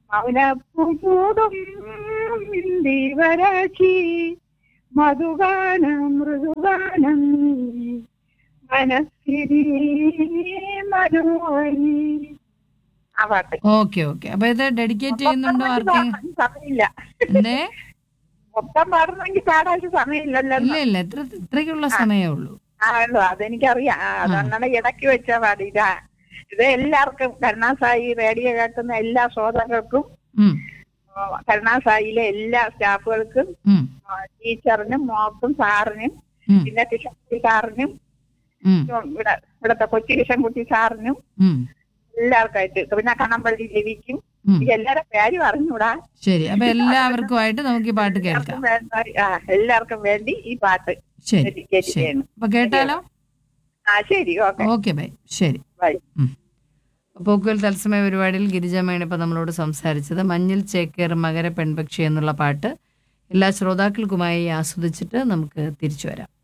മൗനപ്പൂകൂടും ദീവരാശി മധുഗാനം മൃദുഗാനം മനസ്ഥിതി മനോഹരി ആ പാട്ട് okay okay അപ്പൊ ഇത് ഡെഡിക്കേറ്റ് ചെയ്യുന്നുണ്ടോ ആർക്കെങ്കിലും സമയമില്ല എന്തേ മൊത്തം പാടുന്നെങ്കിൽ പാടാൻ സമയമില്ലല്ലോ ഇല്ല ഇല്ല ഇത്ര ഇത്രയ്ക്കുള്ള സമയമേ ഉള്ളൂ ആണല്ലോ അതെനിക്കറിയാം ആ, അതുകൊണ്ടാണ് ഇടയ്ക്ക് വെച്ച പാടി ഇതാ ഇത് എല്ലാവർക്കും കരുണാസായി റേഡിയോ കേൾക്കുന്ന എല്ലാ ശ്രോതാക്കൾക്കും ഉം, ആ, കരുണാസായിലെ എല്ലാ സ്റ്റാഫുകൾക്കും ഉം, ആ, ടീച്ചറിനും മോക്കും സാറിനും ഉം, പിന്നെ കിഷൻകുട്ടി സാറിനും ഉം, ഉം, ഇവിടെ ഇവിടത്തെ കൊച്ചി കിഷൻകുട്ടി സാറിനും ഉം, എല്ലാവർക്കായിട്ട് പിന്നെ കണ്ണമ്പള്ളി രവിക്കും ഉം. ഈ എല്ലാവരുടെ പേരും അറിഞ്ഞൂടാ ശരി അപ്പൊ എല്ലാവർക്കുമായിട്ട് നമുക്ക് ഈ പാട്ട് കേൾക്കാം എല്ലാവർക്കും വേണ്ട- ആ, എല്ലാവർക്കും വേണ്ടി ഈ പാട്ട് ശരി ഡെഡിക്കേറ്റ് ശരി ചെയ്യണം അപ്പൊ കേട്ടാലോ ആ ശരി ഓക്കെ ഓക്കെ ബൈ ശരി ബൈ പോക്കുവൽ തത്സമയ പരിപാടിയിൽ ഗിരിജമ്മയാണ് ഇപ്പം നമ്മളോട് സംസാരിച്ചത് മഞ്ഞിൽ ചേക്കേർ മകര പെൺപക്ഷി എന്നുള്ള പാട്ട് എല്ലാ ശ്രോതാക്കൾക്കുമായി ആസ്വദിച്ചിട്ട് നമുക്ക് തിരിച്ചു വരാം